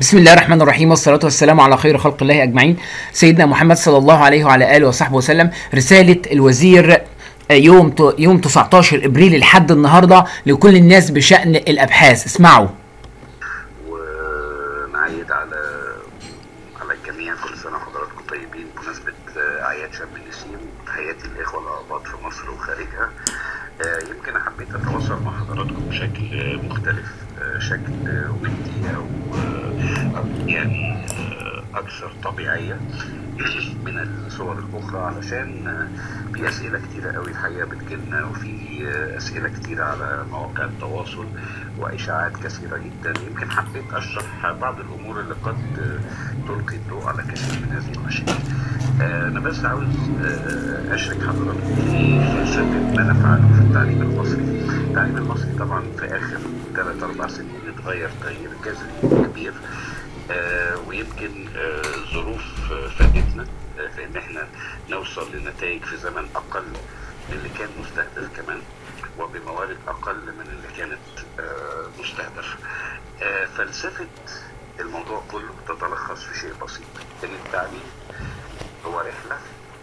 بسم الله الرحمن الرحيم والصلاة والسلام على خير خلق الله أجمعين سيدنا محمد صلى الله عليه وعلى آله وصحبه وسلم رسالة الوزير آه، يوم ت- يوم 19 ابريل لحد النهارده لكل الناس بشأن الابحاث اسمعوا ونعيد على على الجميع كل سنه وحضراتكم طيبين بمناسبه آه، اعياد شم النسيم تحياتي الاخوه الاقباط في مصر وخارجها آه، يمكن حبيت اتواصل مع حضراتكم بشكل آه، مختلف آه، شكل آه، ودي او آه، يعني آه، اكثر طبيعيه من الصور الاخرى علشان آه، في اسئله كتيره قوي الحقيقه بتجيلنا وفي آه، اسئله كتيره على مواقع التواصل واشاعات كثيره جدا يمكن حبيت اشرح بعض الامور اللي قد آه، تلقي الضوء على كثير من هذه المشاكل. آه، انا بس عاوز آه، اشرك حضراتكم في فلسفه ما نفعله في التعليم المصري. التعليم المصري طبعا في اخر ثلاث اربع سنين اتغير تغيير جذري كبير. آه، ويمكن آه، ظروف آه، فادتنا آه، في ان احنا نوصل لنتائج في زمن اقل من اللي كان مستهدف كمان وبموارد اقل من اللي كانت آه، مستهدفه. آه، فلسفه الموضوع كله تتلخص في شيء بسيط ان التعليم هو رحله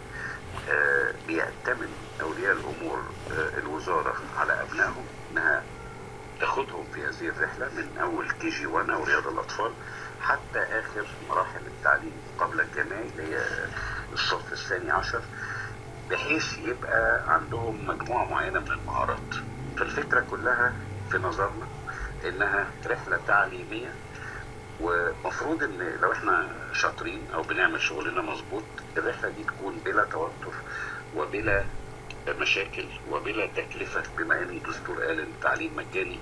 آه، بيأتمن اولياء الامور آه، الوزاره على ابنائهم انها تاخدهم في هذه الرحله من اول كي جي 1 او رياض الاطفال حتى اخر مراحل التعليم قبل الجامعي اللي هي الصف الثاني عشر بحيث يبقى عندهم مجموعه معينه من المهارات فالفكره كلها في نظرنا انها رحله تعليميه ومفروض ان لو احنا شاطرين او بنعمل شغلنا مظبوط الرحله دي تكون بلا توتر وبلا مشاكل وبلا تكلفه بما ان الدستور قال ان التعليم مجاني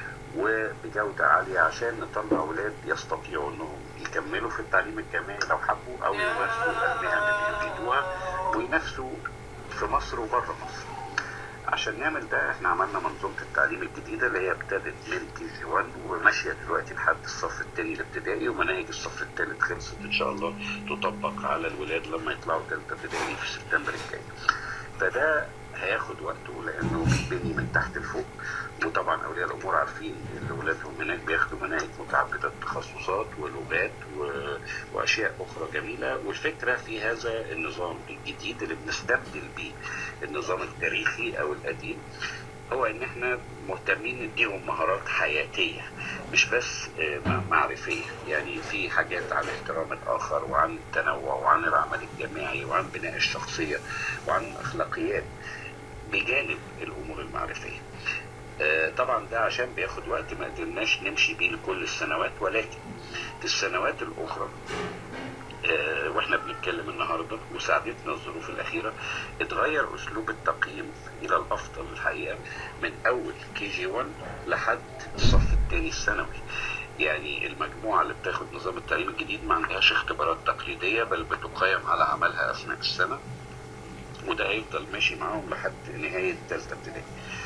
وبجوده عاليه عشان نطلع اولاد يستطيعوا انهم يكملوا في التعليم الجامعي لو حبوا او يمارسوا المهن اللي يريدوها وينافسوا في مصر وبره مصر. عشان نعمل ده احنا عملنا منظومه التعليم الجديده اللي هي ابتدت من كي جي 1 وماشيه دلوقتي لحد الصف الثاني الابتدائي ومناهج الصف الثالث خلصت ان شاء الله تطبق على الولاد لما يطلعوا ثالثه ابتدائي في سبتمبر الجاي. فده هياخد وقته لانه بيتبني من تحت لفوق وطبعا اولياء الامور عارفين ان اولادهم هناك بياخدوا مناهج متعدده التخصصات ولغات و... واشياء اخرى جميله والفكره في هذا النظام الجديد اللي بنستبدل بيه النظام التاريخي او القديم هو ان احنا مهتمين نديهم مهارات حياتيه مش بس آه، م- معرفيه يعني في حاجات عن احترام الاخر وعن التنوع وعن العمل الجماعي وعن بناء الشخصيه وعن الاخلاقيات بجانب الامور المعرفيه آه، طبعا ده عشان بياخد وقت ما قدرناش نمشي بيه لكل السنوات ولكن في السنوات الاخرى آه، واحنا بنتكلم النهارده وساعدتنا الظروف الاخيره اتغير اسلوب التقييم الى الافضل الحقيقه من اول كي جي 1 لحد الصف الثاني الثانوي يعني المجموعه اللي بتاخد نظام التعليم الجديد ما عندهاش اختبارات تقليديه بل بتقيم على عملها اثناء السنه وده هيفضل ماشي معاهم لحد نهايه ثالثه ابتدائي.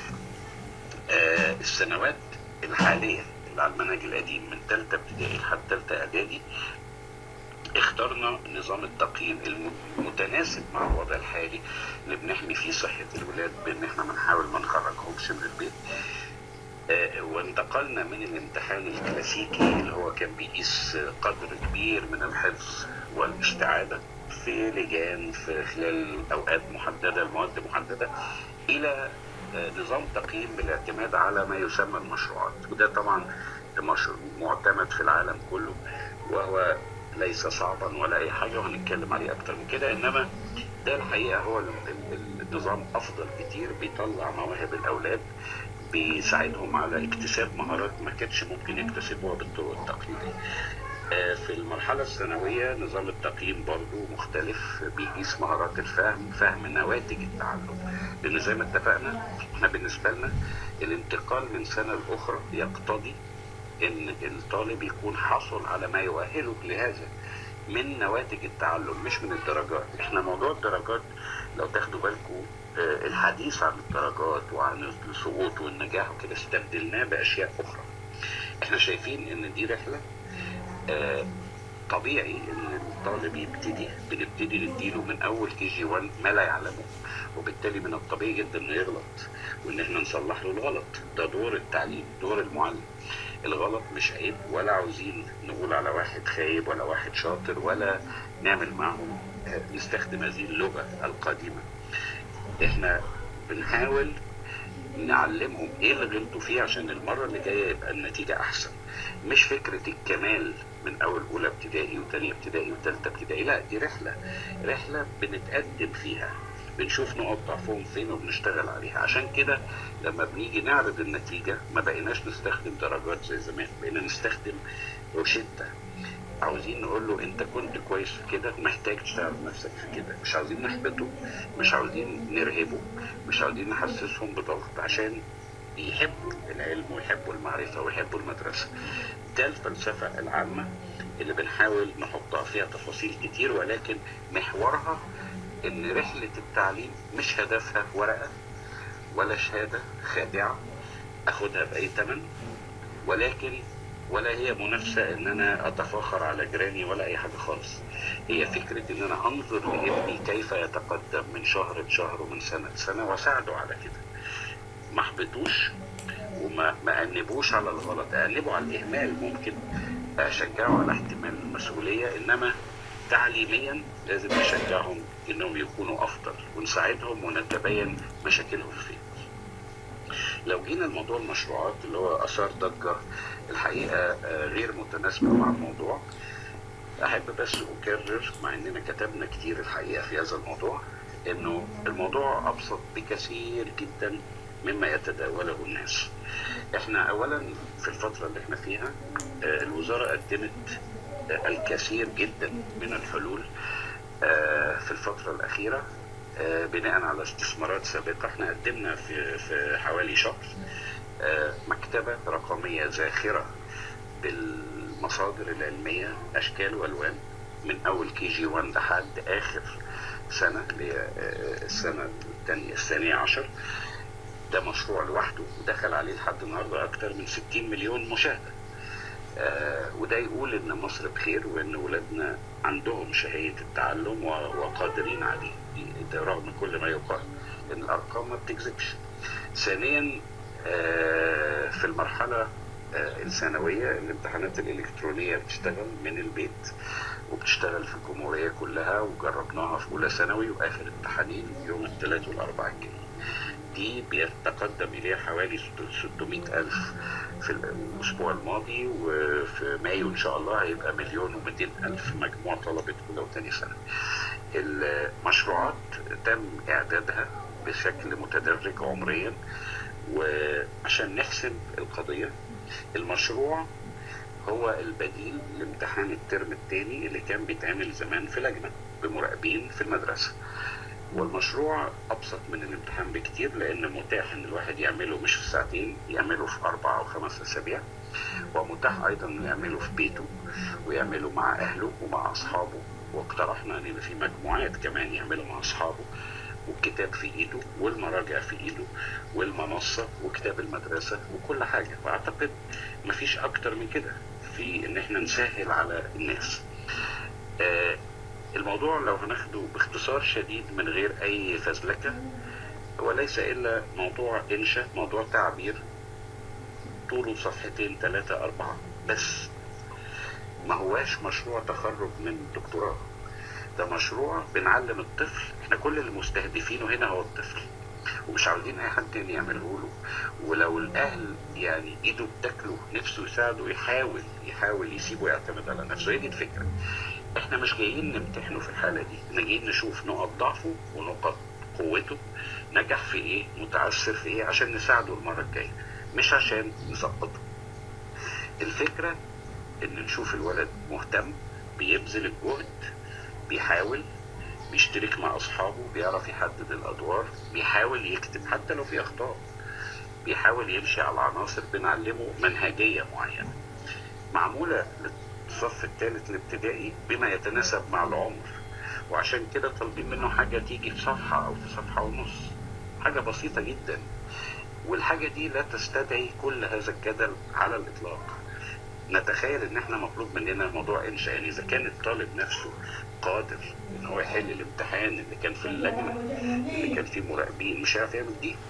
آه السنوات الحاليه اللي على المنهج القديم من ثالثه ابتدائي لحد ثالثه اعدادي اخترنا نظام التقييم الم- المتناسب مع الوضع الحالي اللي بنحمي فيه صحه الولاد بان احنا بنحاول ما نخرجهمش من البيت آه، وانتقلنا من الامتحان الكلاسيكي اللي هو كان بيقيس قدر كبير من الحفظ والاستعاده في لجان في خلال اوقات محدده المواد محدده الى آه، نظام تقييم بالاعتماد على ما يسمى المشروعات وده طبعا مش- معتمد في العالم كله وهو ليس صعبا ولا اي حاجه وهنتكلم عليه اكتر من كده انما ده الحقيقه هو ال- ال- النظام افضل كتير بيطلع مواهب الاولاد بيساعدهم على اكتساب مهارات ما كانتش ممكن يكتسبوها بالطرق التقليديه. آه، في المرحلة الثانوية نظام التقييم برضو مختلف بيقيس مهارات الفهم فهم نواتج التعلم لأن زي ما اتفقنا احنا بالنسبة لنا الانتقال من سنة لأخرى يقتضي ان الطالب يكون حصل على ما يؤهله لهذا من نواتج التعلم مش من الدرجات احنا موضوع الدرجات لو تاخدوا بالكم آه، الحديث عن الدرجات وعن السقوط والنجاح وكده استبدلناه باشياء اخرى احنا شايفين ان دي رحله آه، طبيعي ان الطالب يبتدي بنبتدي نديله من اول كي جي 1 ما لا يعلمه وبالتالي من الطبيعي جدا انه يغلط وان احنا نصلح له الغلط ده دور التعليم دور المعلم الغلط مش عيب ولا عاوزين نقول على واحد خايب ولا واحد شاطر ولا نعمل معهم نستخدم هذه اللغه القديمه احنا بنحاول نعلمهم ايه اللي غلطوا فيه عشان المره اللي جايه يبقى النتيجه احسن مش فكره الكمال من اول اولى ابتدائي وثانيه ابتدائي وثالثه ابتدائي لا دي رحله رحله بنتقدم فيها بنشوف نقط ضعفهم فين وبنشتغل عليها عشان كده لما بنيجي نعرض النتيجه ما بقيناش نستخدم درجات زي زمان بقينا نستخدم روشته عاوزين نقول له انت كنت كويس في كده ومحتاج تشتغل نفسك في كده مش عاوزين نحبطه مش عاوزين نرهبه مش عاوزين نحسسهم بضغط عشان يحبوا العلم ويحبوا المعرفه ويحبوا المدرسه ده الفلسفه العامه اللي بنحاول نحطها فيها تفاصيل كتير ولكن محورها ان رحله التعليم مش هدفها ورقه ولا شهاده خادعه اخدها باي ثمن ولكن ولا هي منافسة ان انا اتفاخر على جيراني ولا اي حاجة خالص هي فكرة ان انا انظر لابني كيف يتقدم من شهر لشهر ومن سنة لسنة واساعده على كده ما احبطوش وما ما انبوش على الغلط انبه على الاهمال ممكن اشجعه على احتمال المسؤولية انما تعليميا لازم نشجعهم انهم يكونوا افضل ونساعدهم ونتبين مشاكلهم فين لو جينا لموضوع المشروعات اللي هو اثار ضجه الحقيقه غير متناسبه مع الموضوع احب بس اكرر مع اننا كتبنا كتير الحقيقه في هذا الموضوع انه الموضوع ابسط بكثير جدا مما يتداوله الناس احنا اولا في الفتره اللي احنا فيها الوزاره قدمت الكثير جدا من الحلول في الفتره الاخيره بناء على استثمارات سابقه احنا قدمنا في في حوالي شهر مكتبه رقميه زاخره بالمصادر العلميه اشكال والوان من اول كي جي 1 لحد اخر سنه اللي هي السنه الثانيه الثانيه عشر ده مشروع لوحده ودخل عليه لحد النهارده اكثر من 60 مليون مشاهده آه وده يقول ان مصر بخير وان ولادنا عندهم شهيه التعلم وقادرين عليه ده رغم كل ما يقال ان الارقام ما بتكذبش ثانيا آه في المرحله آه الثانويه الامتحانات الالكترونيه بتشتغل من البيت وبتشتغل في الجمهوريه كلها وجربناها في اولى ثانوي واخر امتحانين يوم الثلاث والاربعاء الجاي دي بيتقدم إليها حوالي 600 ألف في الأسبوع الماضي وفي مايو إن شاء الله هيبقى مليون و200 ألف مجموع طلبة أولى وثاني سنة. المشروعات تم إعدادها بشكل متدرج عمريا وعشان نحسم القضية المشروع هو البديل لامتحان الترم الثاني اللي كان بيتعمل زمان في لجنة بمراقبين في المدرسة. والمشروع ابسط من الامتحان بكتير لان متاح ان الواحد يعمله مش في ساعتين يعمله في اربع او خمس اسابيع ومتاح ايضا انه يعمله في بيته ويعمله مع اهله ومع اصحابه واقترحنا ان يبقى في مجموعات كمان يعملوا مع اصحابه والكتاب في ايده والمراجع في ايده والمنصه وكتاب المدرسه وكل حاجه واعتقد مفيش اكتر من كده في ان احنا نسهل على الناس آه الموضوع لو هناخده باختصار شديد من غير اي فزلكه وليس الا موضوع انشاء موضوع تعبير طوله صفحتين ثلاثة أربعة بس ما هواش مشروع تخرج من دكتوراه ده مشروع بنعلم الطفل احنا كل اللي مستهدفينه هنا هو الطفل ومش عاوزين اي حد تاني يعمله له ولو الاهل يعني ايده بتاكله نفسه يساعده يحاول يحاول يسيبه يعتمد على نفسه هي دي الفكره احنا مش جايين نمتحنه في الحاله دي احنا جايين نشوف نقط ضعفه ونقط قوته نجح في ايه متعثر في ايه عشان نساعده المره الجايه مش عشان نسقطه الفكره ان نشوف الولد مهتم بيبذل الجهد بيحاول بيشترك مع اصحابه بيعرف يحدد الادوار بيحاول يكتب حتى لو في اخطاء بيحاول يمشي على العناصر بنعلمه منهجيه معينه معموله الصف الثالث الابتدائي بما يتناسب مع العمر وعشان كده طالبين منه حاجه تيجي في صفحه او في صفحه ونص حاجه بسيطه جدا والحاجه دي لا تستدعي كل هذا الجدل على الاطلاق نتخيل ان احنا مطلوب مننا موضوع انشاء يعني اذا كان الطالب نفسه قادر ان هو يحل الامتحان اللي كان في اللجنه اللي كان فيه مراقبين مش هيعرف يعمل دي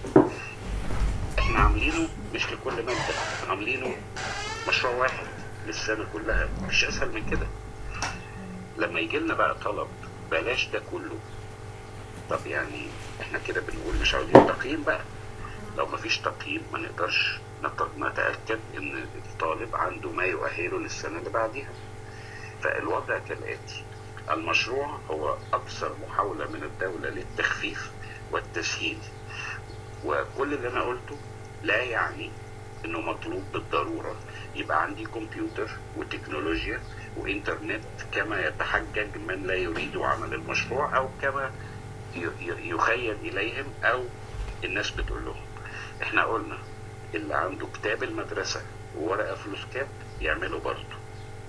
احنا عاملينه مش لكل ماده عاملينه مشروع واحد للسنه كلها مش اسهل من كده لما يجي لنا بقى طلب بلاش ده كله طب يعني احنا كده بنقول مش عاوزين تقييم بقى لو مفيش تقييم ما نقدرش نتأكد ان الطالب عنده ما يؤهله للسنة اللي بعديها فالوضع كالآتي المشروع هو أكثر محاولة من الدولة للتخفيف والتسهيل وكل اللي أنا قلته لا يعني انه مطلوب بالضرورة يبقى عندي كمبيوتر وتكنولوجيا وانترنت كما يتحجج من لا يريد عمل المشروع او كما يخيل اليهم او الناس بتقول لهم احنا قلنا اللي عنده كتاب المدرسة وورقة فلوسكاب يعمله برضه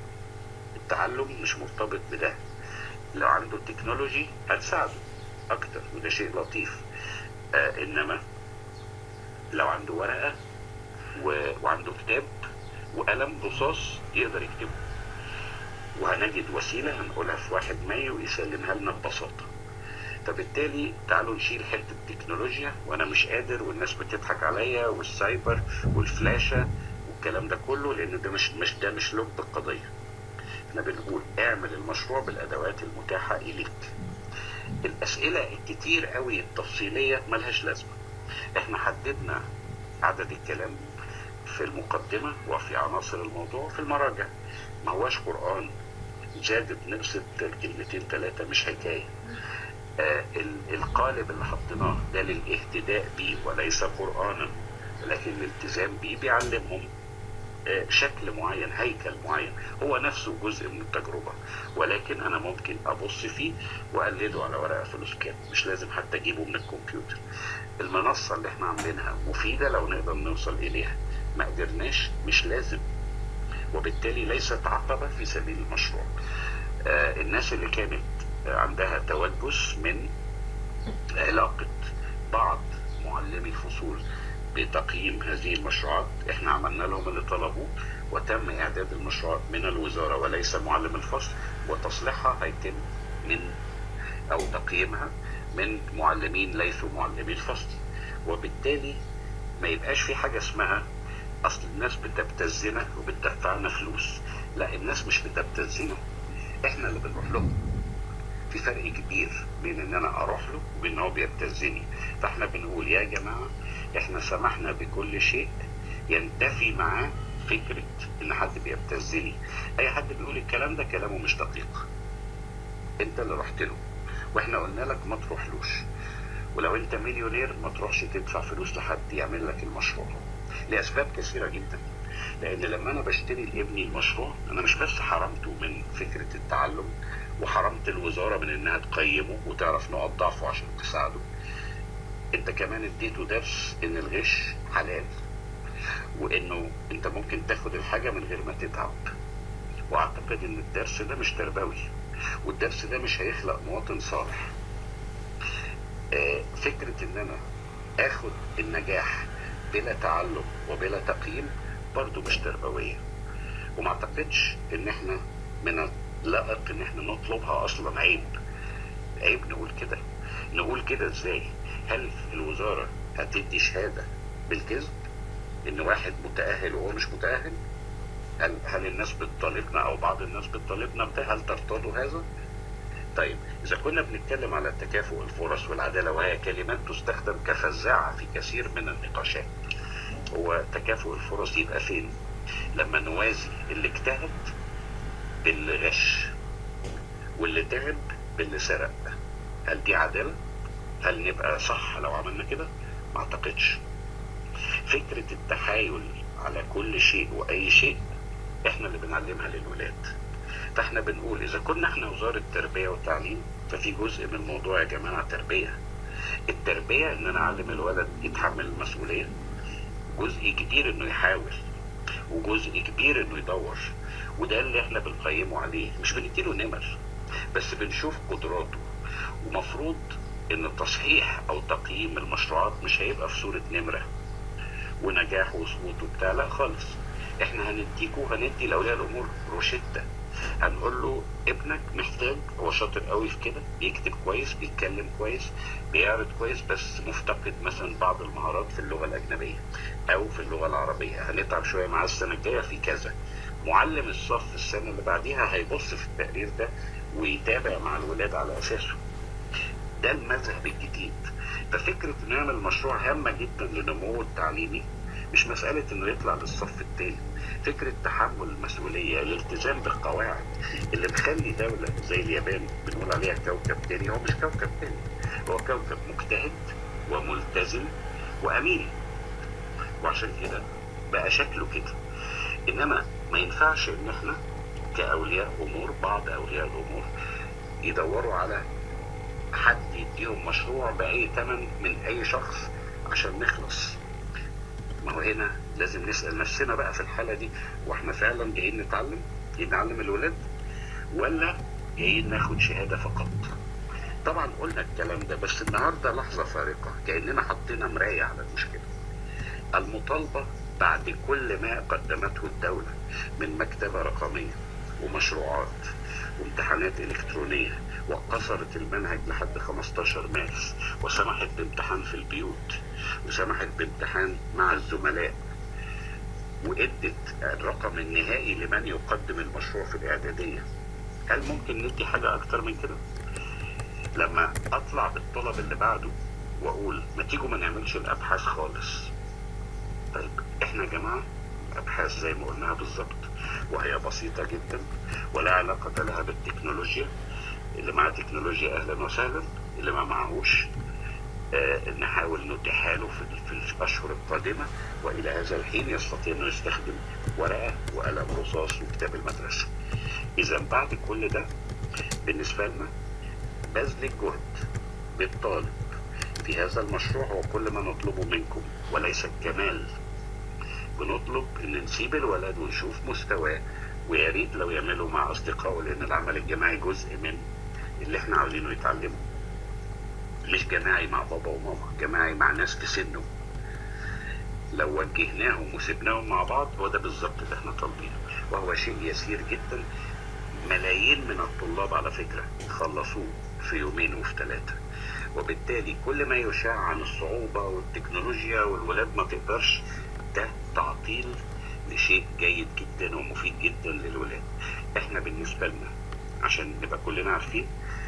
التعلم مش مرتبط بده لو عنده تكنولوجي هتساعده اكتر وده شيء لطيف آه انما لو عنده ورقة و... وعنده كتاب وقلم رصاص يقدر يكتبه وهنجد وسيلة هنقولها في واحد مايو يسلمها لنا ببساطة فبالتالي تعالوا نشيل حته التكنولوجيا وانا مش قادر والناس بتضحك عليا والسايبر والفلاشه والكلام ده كله لان ده مش مش ده مش لب القضيه احنا بنقول اعمل المشروع بالادوات المتاحه اليك الاسئله الكتير قوي التفصيليه ملهاش لازمه احنا حددنا عدد الكلام في المقدمه وفي عناصر الموضوع في المراجع ما هواش قران زادت نقصت كلمتين ثلاثه مش حكايه آه القالب اللي حطيناه ده للاهتداء بيه وليس قرانا لكن الالتزام بيه بيعلمهم آه شكل معين هيكل معين هو نفسه جزء من التجربه ولكن انا ممكن ابص فيه واقلده على ورقه فلوسكاب مش لازم حتى اجيبه من الكمبيوتر المنصه اللي احنا عاملينها مفيده لو نقدر نوصل اليها ما قدرناش مش لازم وبالتالي ليست عقبه في سبيل المشروع آه الناس اللي كانت عندها توجس من علاقة بعض معلمي الفصول بتقييم هذه المشروعات احنا عملنا لهم اللي طلبوه وتم اعداد المشروعات من الوزارة وليس معلم الفصل وتصليحها هيتم من او تقييمها من معلمين ليسوا معلمي الفصل وبالتالي ما يبقاش في حاجة اسمها اصل الناس بتبتزنا وبتدفعنا فلوس لا الناس مش بتبتزنا احنا اللي بنروح لهم في فرق كبير بين ان انا اروح له وبين ان هو بيبتزني فاحنا بنقول يا جماعه احنا سمحنا بكل شيء ينتفي معاه فكره ان حد بيبتزني اي حد بيقول الكلام ده كلامه مش دقيق انت اللي رحت له واحنا قلنا لك ما تروحلوش ولو انت مليونير ما تروحش تدفع فلوس لحد يعمل لك المشروع لاسباب كثيره جدا لان لما انا بشتري لابني المشروع انا مش بس حرمته من فكره التعلم وحرمت الوزاره من انها تقيمه وتعرف نقط ضعفه عشان تساعده انت كمان اديته درس ان الغش حلال وانه انت ممكن تاخد الحاجه من غير ما تتعب واعتقد ان الدرس ده مش تربوي والدرس ده مش هيخلق مواطن صالح آه فكره ان انا اخد النجاح بلا تعلم وبلا تقييم برضو مش تربويه وما اعتقدش ان احنا من لائق ان احنا نطلبها اصلا عيب عيب نقول كده نقول كده ازاي هل الوزاره هتدي شهاده بالكذب ان واحد متاهل وهو مش متاهل هل هل الناس بتطالبنا او بعض الناس بتطالبنا بده هل ترتضوا هذا طيب اذا كنا بنتكلم على تكافؤ الفرص والعداله وهي كلمات تستخدم كفزاعه في كثير من النقاشات هو تكافؤ الفرص يبقى فين لما نوازي اللي اجتهد باللي غش واللي تعب باللي سرق هل دي عداله هل نبقى صح لو عملنا كده ما اعتقدش فكره التحايل على كل شيء واي شيء احنا اللي بنعلمها للولاد فاحنا بنقول اذا كنا احنا وزاره تربيه وتعليم ففي جزء من الموضوع يا جماعه تربيه التربيه ان انا اعلم الولد يتحمل المسؤوليه جزء كبير انه يحاول وجزء كبير انه يدور وده اللي احنا بنقيمه عليه مش بنديله نمر بس بنشوف قدراته ومفروض ان تصحيح او تقييم المشروعات مش هيبقى في صوره نمره ونجاح وسقوط وبتاع لا خالص احنا هنديكوا هندي لاولياء الامور روشته هنقول له ابنك محتاج هو شاطر قوي في كده بيكتب كويس بيتكلم كويس بيعرض كويس بس مفتقد مثلا بعض المهارات في اللغه الاجنبيه او في اللغه العربيه هنتعب شويه معاه السنه الجايه في كذا معلم الصف السنه اللي بعديها هيبص في التقرير ده ويتابع مع الولاد على اساسه ده المذهب الجديد ففكره نعمل مشروع هامه جدا لنموه التعليمي مش مساله انه يطلع للصف الثاني فكره تحمل المسؤوليه الالتزام بالقواعد اللي مخلي دوله زي اليابان بنقول عليها كوكب تاني هو مش كوكب تاني هو كوكب مجتهد وملتزم وامين وعشان كده بقى شكله كده انما ما ينفعش ان احنا كاولياء امور بعض اولياء الامور يدوروا على حد يديهم مشروع باي ثمن من اي شخص عشان نخلص ما هو هنا لازم نسال نفسنا بقى في الحاله دي واحنا فعلا جايين نتعلم جايين نعلم الولاد ولا جايين ناخد شهاده فقط طبعا قلنا الكلام ده بس النهارده لحظه فارقه كاننا حطينا مرايه على المشكله المطالبه بعد كل ما قدمته الدوله من مكتبه رقميه ومشروعات وامتحانات الكترونيه وقصرت المنهج لحد 15 مارس وسمحت بامتحان في البيوت وسمحت بامتحان مع الزملاء وادت الرقم النهائي لمن يقدم المشروع في الاعداديه هل ممكن ندي حاجه اكتر من كده لما اطلع بالطلب اللي بعده واقول ما تيجوا ما نعملش الابحاث خالص طيب احنا يا جماعه ابحاث زي ما قلناها بالظبط وهي بسيطه جدا ولا علاقه لها بالتكنولوجيا اللي معاه تكنولوجيا اهلا وسهلا اللي ما معهوش آه نحاول نتيحها له في, في الاشهر القادمه والى هذا الحين يستطيع انه يستخدم ورقه وقلم رصاص وكتاب المدرسه. اذا بعد كل ده بالنسبه لنا بذل الجهد بالطالب في هذا المشروع هو كل ما نطلبه منكم وليس الكمال. بنطلب ان نسيب الولد ونشوف مستواه ويا ريت لو يعملوا مع اصدقائه لان العمل الجماعي جزء من اللي احنا عاوزينه يتعلمه. مش جماعي مع بابا وماما جماعي مع ناس في سنه لو وجهناهم وسبناهم مع بعض هو ده بالظبط اللي احنا طالبينه وهو شيء يسير جدا ملايين من الطلاب على فكرة خلصوه في يومين وفي ثلاثة وبالتالي كل ما يشاع عن الصعوبة والتكنولوجيا والولاد ما تقدرش ده تعطيل لشيء جيد جدا ومفيد جدا للولاد احنا بالنسبة لنا عشان نبقى كلنا عارفين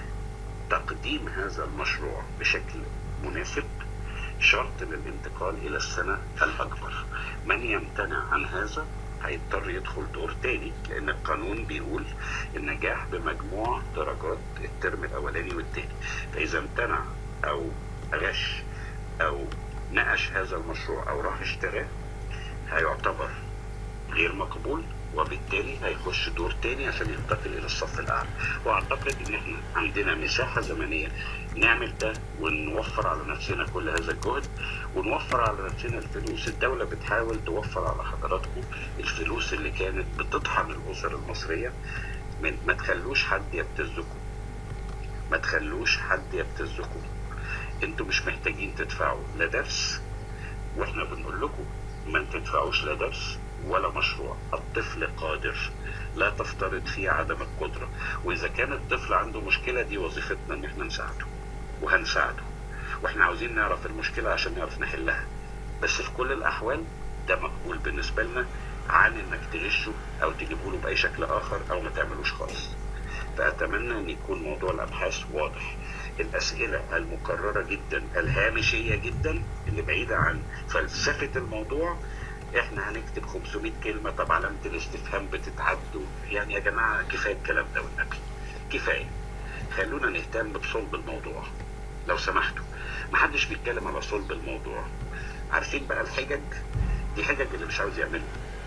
تقديم هذا المشروع بشكل مناسب شرط للانتقال الى السنه الاكبر من يمتنع عن هذا هيضطر يدخل دور تاني لان القانون بيقول النجاح بمجموع درجات الترم الاولاني والتاني فاذا امتنع او غش او نقش هذا المشروع او راح اشتراه هيعتبر غير مقبول وبالتالي هيخش دور تاني عشان ينتقل الى الصف الاعلى واعتقد ان احنا عندنا مساحه زمنيه نعمل ده ونوفر على نفسنا كل هذا الجهد ونوفر على نفسنا الفلوس الدوله بتحاول توفر على حضراتكم الفلوس اللي كانت بتطحن الاسر المصريه من ما تخلوش حد يبتزكم ما تخلوش حد يبتزكم انتوا مش محتاجين تدفعوا لا درس واحنا بنقول لكم ما تدفعوش لا درس ولا مشروع الطفل قادر لا تفترض فيه عدم القدرة وإذا كان الطفل عنده مشكلة دي وظيفتنا إن احنا نساعده وهنساعده واحنا عاوزين نعرف المشكلة عشان نعرف نحلها بس في كل الأحوال ده مقبول بالنسبة لنا عن إنك تغشه أو تجيبه له بأي شكل آخر أو ما تعملوش خالص فأتمنى أن يكون موضوع الأبحاث واضح الأسئلة المكررة جدا الهامشية جدا اللي بعيدة عن فلسفة الموضوع احنا هنكتب 500 كلمة طب علامة الاستفهام بتتعد يعني يا جماعة كفاية الكلام ده والنبي كفاية خلونا نهتم بصلب الموضوع لو سمحتوا محدش بيتكلم على صلب الموضوع عارفين بقى الحجج دي حجج اللي مش عاوز يعملها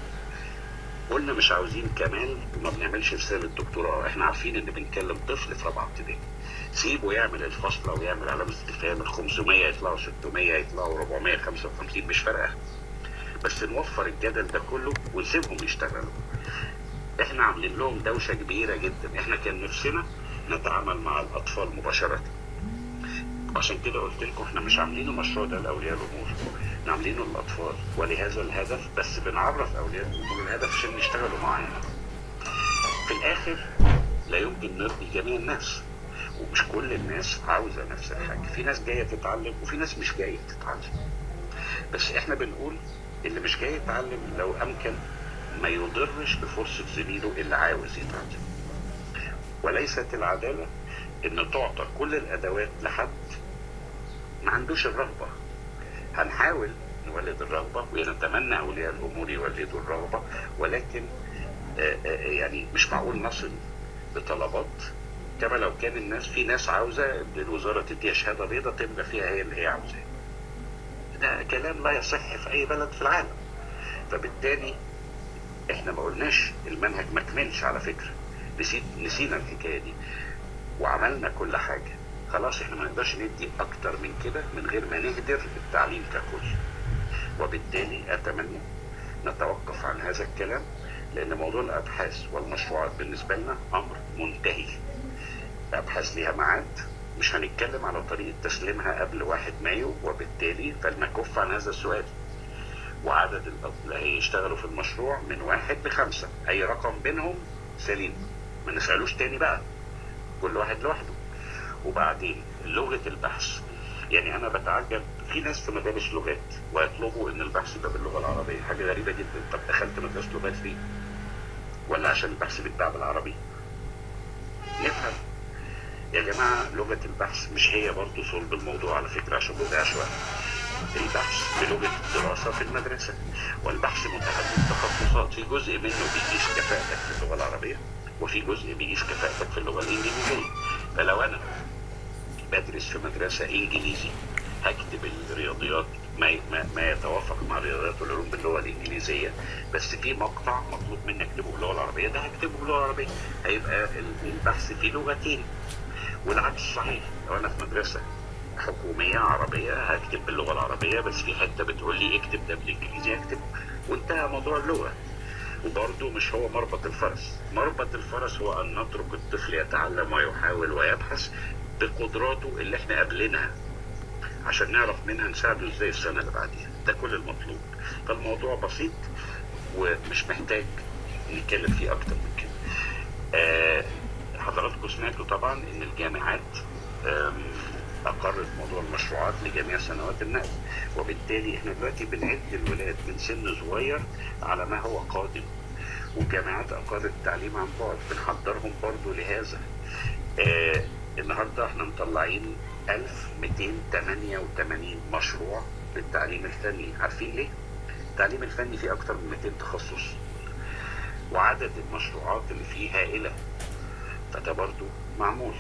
قلنا مش عاوزين كمال وما بنعملش رسالة دكتوراه احنا عارفين ان بنكلم طفل في رابعة ابتدائي سيبه يعمل الفصلة ويعمل علامة استفهام ال 500 يطلعوا 600 يطلعوا 455 مش فارقة بس نوفر الجدل ده كله ونسيبهم يشتغلوا احنا عاملين لهم دوشه كبيره جدا احنا كان نفسنا نتعامل مع الاطفال مباشره عشان كده قلت لكم احنا مش عاملين المشروع ده لاولياء الامور عاملينه للاطفال ولهذا الهدف بس بنعرف اولياء الامور الهدف عشان يشتغلوا معانا في الاخر لا يمكن نرضي جميع الناس ومش كل الناس عاوزه نفس الحاجه في ناس جايه تتعلم وفي ناس مش جايه تتعلم بس احنا بنقول اللي مش جاي يتعلم لو امكن ما يضرش بفرصه زميله اللي عاوز يتعلم وليست العداله ان تعطى كل الادوات لحد ما عندوش الرغبه هنحاول نولد الرغبه ونتمنى اولياء الامور يولدوا الرغبه ولكن آه، آه، يعني مش معقول نصل بطلبات كما لو كان الناس في ناس عاوزه ان الوزاره تديها شهاده بيضاء تملى فيها هي اللي هي عاوزاه. ده كلام لا يصح في اي بلد في العالم. فبالتالي احنا ما قلناش المنهج ما كملش على فكره. نسيت نسينا الحكايه دي وعملنا كل حاجه. خلاص احنا ما نقدرش ندي اكتر من كده من غير ما نهدر التعليم ككل. وبالتالي اتمنى نتوقف عن هذا الكلام لان موضوع الابحاث والمشروعات بالنسبه لنا امر منتهي. ابحاث ليها ميعاد مش هنتكلم على طريقه تسليمها قبل 1 مايو وبالتالي فلنكف عن هذا السؤال. وعدد الأط- اللي هيشتغلوا في المشروع من واحد لخمسه، اي رقم بينهم سليم. ما نسالوش تاني بقى. كل واحد لوحده. وبعدين لغه البحث يعني انا بتعجب في ناس في مدارس لغات ويطلبوا ان البحث يبقى باللغه العربيه حاجه غريبه جدا طب دخلت مدرسه لغات ليه؟ ولا عشان البحث بيتباع بالعربي؟ نفهم يا جماعه لغه البحث مش هي برضه صلب الموضوع على فكره عشان ما نضيعش وقت البحث بلغه الدراسه في المدرسه والبحث متعدد التخصصات في جزء منه بيقيس كفاءتك في اللغه العربيه وفي جزء بيقيس كفاءتك في اللغه الانجليزيه فلو انا بدرس في مدرسه انجليزي هكتب الرياضيات ما ما, ما يتوافق مع الرياضيات والعلوم باللغه الانجليزيه بس في مقطع مطلوب مني اكتبه باللغه العربيه ده هكتبه باللغه العربيه هيبقى ال- البحث فيه لغتين والعكس صحيح لو انا في مدرسه حكوميه عربيه هكتب باللغه العربيه بس في حته بتقول لي اكتب ده بالانجليزي هكتب وانتهى موضوع اللغه وبرضه مش هو مربط الفرس مربط الفرس هو ان نترك الطفل يتعلم ويحاول ويبحث بقدراته اللي احنا قابلينها عشان نعرف منها نساعده ازاي السنه اللي بعديها ده كل المطلوب فالموضوع بسيط ومش محتاج نتكلم فيه اكتر من كده آه حضراتكم سمعتوا طبعا ان الجامعات آم، اقرت موضوع المشروعات لجميع سنوات النقل وبالتالي احنا دلوقتي بنعد الولاد من سن صغير على ما هو قادم والجامعات اقرت التعليم عن بعد بنحضرهم برضو لهذا آه النهارده احنا مطلعين 1288 مشروع للتعليم الفني عارفين ليه؟ التعليم الفني فيه اكتر من 200 تخصص وعدد المشروعات اللي فيه هائله فده برضو معمول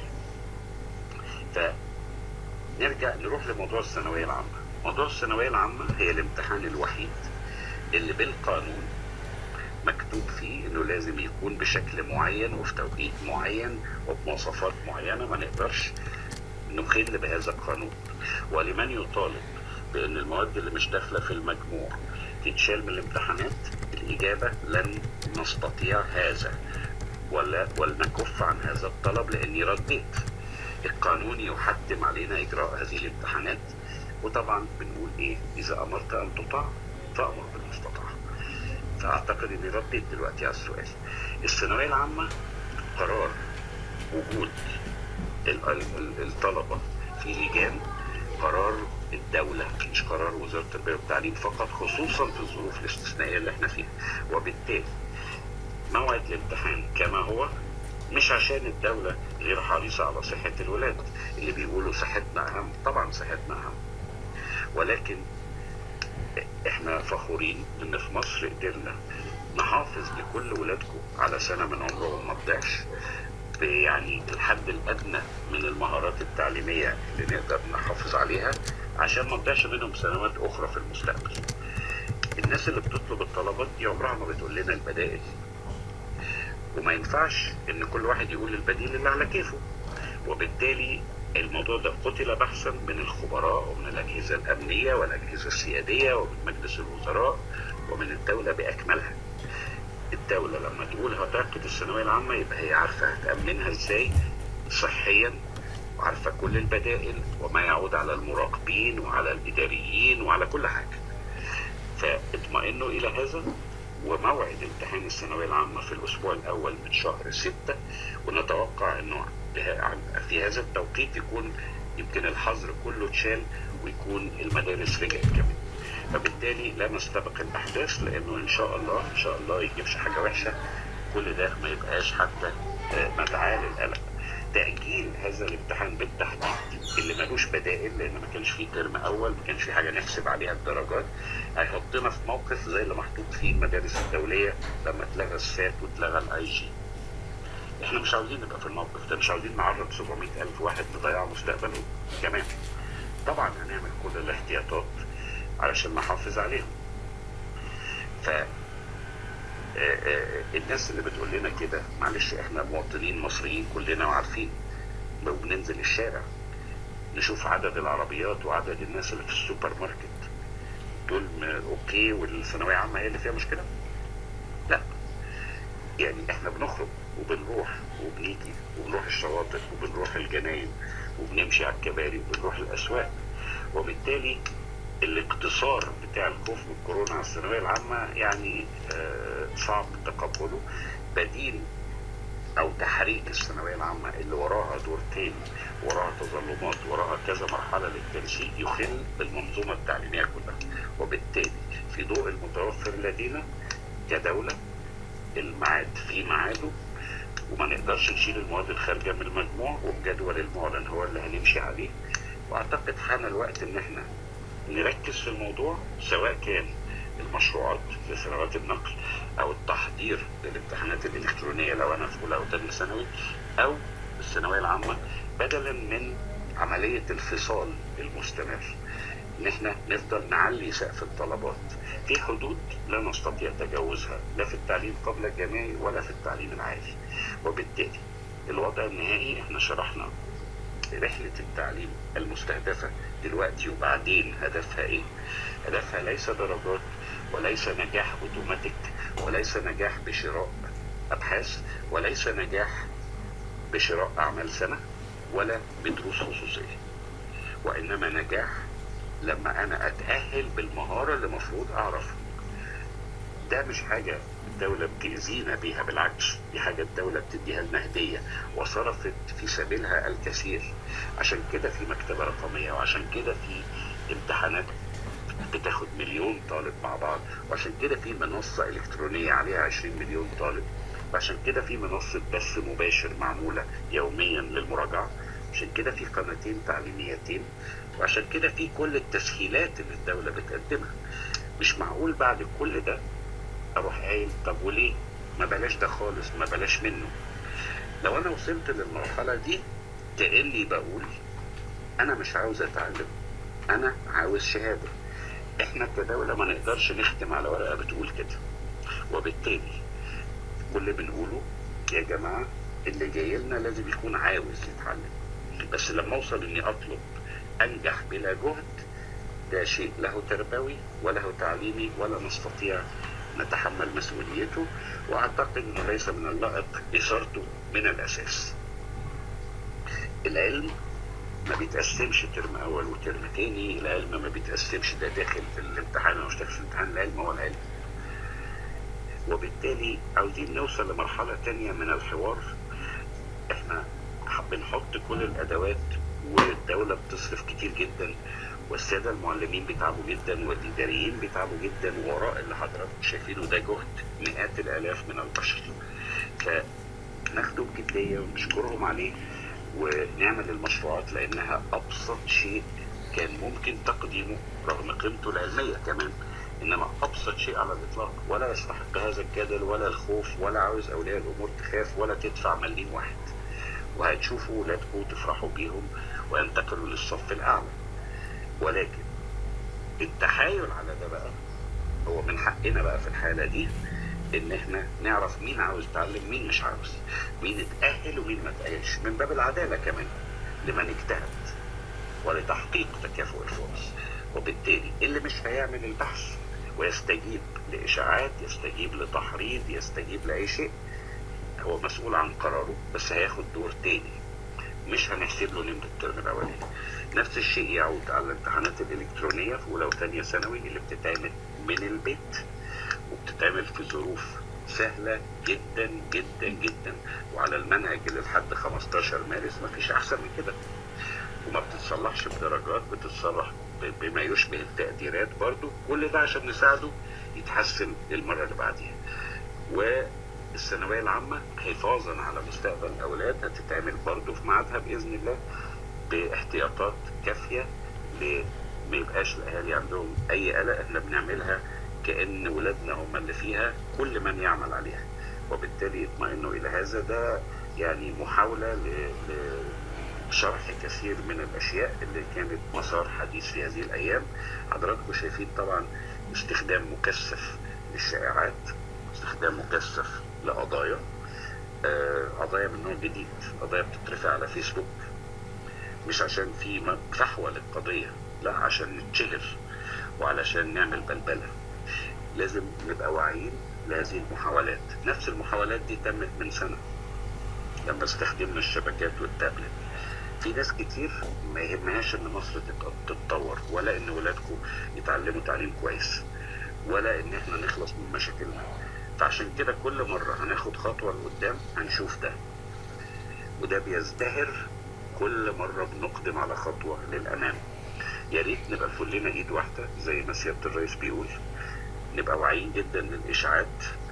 فنرجع نروح لموضوع الثانويه العامه موضوع الثانويه العامه هي الامتحان الوحيد اللي بالقانون مكتوب فيه انه لازم يكون بشكل معين وفي توقيت معين وبمواصفات معينه ما نقدرش نخل بهذا القانون ولمن يطالب بان المواد اللي مش داخله في المجموع تتشال من الامتحانات الاجابه لن نستطيع هذا ولا ولنكف عن هذا الطلب لاني رديت القانون يحتم علينا اجراء هذه الامتحانات وطبعا بنقول ايه اذا امرت ان تطاع فامر بالمستطاع فاعتقد اني رديت دلوقتي على السؤال الثانويه العامه قرار وجود ال- ال- ال- الطلبه في لجان قرار الدولة مش قرار وزارة التربية والتعليم فقط خصوصا في الظروف الاستثنائية اللي احنا فيها وبالتالي موعد الامتحان كما هو مش عشان الدولة غير حريصة على صحة الولاد اللي بيقولوا صحتنا أهم طبعا صحتنا أهم ولكن احنا فخورين ان في مصر قدرنا نحافظ لكل ولادكم على سنة من عمرهم ما تضيعش يعني الحد الادنى من المهارات التعليميه اللي نقدر نحافظ عليها عشان ما نضيعش منهم سنوات اخرى في المستقبل. الناس اللي بتطلب الطلبات دي عمرها ما بتقول لنا البدائل. وما ينفعش ان كل واحد يقول البديل اللي على كيفه. وبالتالي الموضوع ده قتل بحثا من الخبراء ومن الاجهزه الامنيه والاجهزه السياديه ومن مجلس الوزراء ومن الدوله باكملها. الدولة لما تقول هتعقد الثانوية العامة يبقى هي عارفة هتأمنها ازاي صحيا وعارفة كل البدائل وما يعود على المراقبين وعلى الإداريين وعلى كل حاجة فاطمئنوا الى هذا وموعد امتحان الثانويه العامه في الاسبوع الاول من شهر ستة ونتوقع انه في هذا التوقيت يكون يمكن الحظر كله اتشال ويكون المدارس رجعت كمان فبالتالي لا نستبق الاحداث لانه ان شاء الله ان شاء الله يجيبش حاجه وحشه كل ده ما يبقاش حتى مدعاه للقلق تاجيل هذا الامتحان بالتحديد اللي ملوش بدائل لان ما كانش فيه ترم اول ما كانش فيه حاجه نحسب عليها الدرجات هيحطنا في موقف زي اللي محطوط فيه المدارس الدوليه لما اتلغى السات واتلغى الاي جي احنا مش عاوزين نبقى في الموقف ده مش عاوزين نعرض 700 الف واحد نضيع مستقبلهم كمان طبعا هنعمل كل الاحتياطات علشان نحافظ عليهم ف الناس اللي بتقول لنا كده معلش احنا مواطنين مصريين كلنا وعارفين لو بننزل الشارع نشوف عدد العربيات وعدد الناس اللي في السوبر ماركت دول اوكي والثانويه عامه هي اللي فيها مشكله؟ لا يعني احنا بنخرج وبنروح وبنيجي وبنروح الشواطئ وبنروح الجناين وبنمشي على الكباري وبنروح الاسواق وبالتالي الاقتصار بتاع الخوف من كورونا على الثانويه العامه يعني آه صعب تقبله بديل او تحريك الثانويه العامه اللي وراها دورتين وراها تظلمات وراها كذا مرحله للتنسيق يخل بالمنظومه التعليميه كلها وبالتالي في ضوء المتوفر لدينا كدوله الميعاد في ميعاده وما نقدرش نشيل المواد الخارجه من المجموع والجدول المعلن هو اللي هنمشي عليه واعتقد حان الوقت ان احنا نركز في الموضوع سواء كان المشروعات في سنوات النقل او التحضير للامتحانات الالكترونيه لو انا في اولى او ثانيه ثانوي او الثانويه العامه بدلا من عمليه الفصال المستمر ان احنا نفضل نعلي سقف الطلبات في حدود لا نستطيع تجاوزها لا في التعليم قبل الجامعي ولا في التعليم العالي وبالتالي الوضع النهائي احنا شرحنا رحلة التعليم المستهدفة دلوقتي وبعدين هدفها ايه؟ هدفها ليس درجات وليس نجاح اوتوماتيك وليس نجاح بشراء ابحاث وليس نجاح بشراء اعمال سنة ولا بدروس خصوصية وانما نجاح لما انا اتأهل بالمهارة اللي المفروض اعرفها ده مش حاجة الدولة بتأذينا بيها بالعكس دي حاجة الدولة بتديها لنا هدية وصرفت في سبيلها الكثير عشان كده في مكتبة رقمية وعشان كده في امتحانات بتاخد مليون طالب مع بعض وعشان كده في منصة إلكترونية عليها 20 مليون طالب وعشان كده في منصة بث مباشر معمولة يوميا للمراجعة عشان كده في قناتين تعليميتين وعشان كده في كل التسهيلات اللي الدولة بتقدمها مش معقول بعد كل ده اروح قايل طب وليه ما بلاش ده خالص ما بلاش منه لو انا وصلت للمرحلة دي كأني بقول انا مش عاوز اتعلم انا عاوز شهادة احنا كدولة ما نقدرش نختم على ورقة بتقول كده وبالتالي كل اللي بنقوله يا جماعة اللي جاي لنا لازم يكون عاوز يتعلم بس لما اوصل اني اطلب انجح بلا جهد ده شيء له تربوي وله تعليمي ولا نستطيع نتحمل مسؤوليته واعتقد انه ليس من اللائق اثارته من الاساس. العلم ما بيتقسمش ترم اول وترم تاني، العلم ما بيتقسمش ده داخل في الامتحان او مش داخل في الامتحان، العلم هو العلم. وبالتالي عاوزين نوصل لمرحلة تانية من الحوار احنا بنحط كل الادوات والدولة بتصرف كتير جدا والساده المعلمين بيتعبوا جدا والاداريين بيتعبوا جدا وراء اللي حضراتكم شايفينه ده جهد مئات الالاف من البشر فناخده بجديه ونشكرهم عليه ونعمل المشروعات لانها ابسط شيء كان ممكن تقديمه رغم قيمته العلميه كمان انما ابسط شيء على الاطلاق ولا يستحق هذا الجدل ولا الخوف ولا عاوز اولياء الامور تخاف ولا تدفع مليم واحد وهتشوفوا ولادكم وتفرحوا بيهم وينتقلوا للصف الاعلى ولكن التحايل على ده بقى هو من حقنا بقى في الحالة دي ان احنا نعرف مين عاوز يتعلم مين مش عاوز مين اتأهل ومين ما اتأهلش من باب العدالة كمان لمن اجتهد ولتحقيق تكافؤ الفرص وبالتالي اللي مش هيعمل البحث ويستجيب لإشاعات يستجيب لتحريض يستجيب لأي شيء هو مسؤول عن قراره بس هياخد دور تاني مش هنحسب له نمرة الترم الاولاني نفس الشيء يعود على الامتحانات الالكترونيه في اولى وثانيه ثانوي اللي بتتعمل من البيت وبتتعمل في ظروف سهله جدا جدا جدا وعلى المنهج اللي لحد 15 مارس مفيش احسن من كده وما بتتصلحش بدرجات بتتصلح ب- بما يشبه التقديرات برضو كل ده عشان نساعده يتحسن المره اللي بعديها والثانويه العامه حفاظا على مستقبل الاولاد هتتعمل برضو في ميعادها باذن الله باحتياطات كافيه ل- ما يبقاش الاهالي عندهم اي قلق احنا بنعملها كان ولادنا هم اللي فيها كل من يعمل عليها وبالتالي يطمئنوا الى هذا ده يعني محاوله ل... ل... شرح كثير من الاشياء اللي كانت مسار حديث في هذه الايام حضراتكم شايفين طبعا استخدام مكثف للشائعات استخدام مكثف لقضايا آه، قضايا من نوع جديد قضايا بتترفع على فيسبوك مش عشان في م- فحوى للقضيه لا عشان نتشهر وعلشان نعمل بلبله لازم نبقى واعيين لهذه المحاولات نفس المحاولات دي تمت من سنه لما استخدمنا الشبكات والتابلت في ناس كتير ما يهمهاش ان مصر تت- تتطور ولا ان ولادكم يتعلموا تعليم كويس ولا ان احنا نخلص من مشاكلنا فعشان كده كل مرة هناخد خطوة لقدام هنشوف ده وده بيزدهر كل مرة بنقدم على خطوة للأمام يا ريت نبقى كلنا ايد واحدة زي ما سيادة الرئيس بيقول نبقى واعيين جدا للإشاعات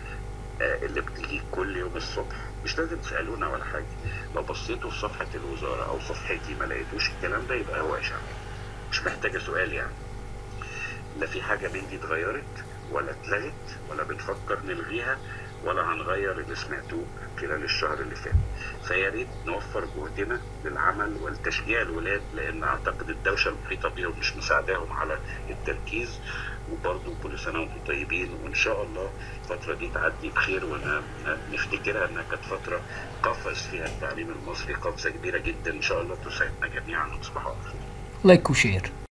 آه، اللي بتيجي كل يوم الصبح مش لازم تسالونا ولا حاجه لو بصيتوا في صفحه الوزاره او صفحتي ما لقيتوش الكلام ده يبقى هو اشاعه مش محتاجه سؤال يعني لا في حاجه من دي اتغيرت ولا اتلغت ولا بنفكر نلغيها ولا هنغير اللي سمعتوه خلال الشهر اللي فات فيا ريت نوفر جهدنا للعمل والتشجيع الولاد لان اعتقد الدوشه المحيطه بيهم مش مساعداهم على التركيز وبرضه كل سنه وانتم طيبين وان شاء الله الفتره دي تعدي بخير ونفتكرها انها كانت فتره قفز فيها التعليم المصري قفزه كبيره جدا ان شاء الله تسعدنا جميعا وتصبحوا على خير لايك وشير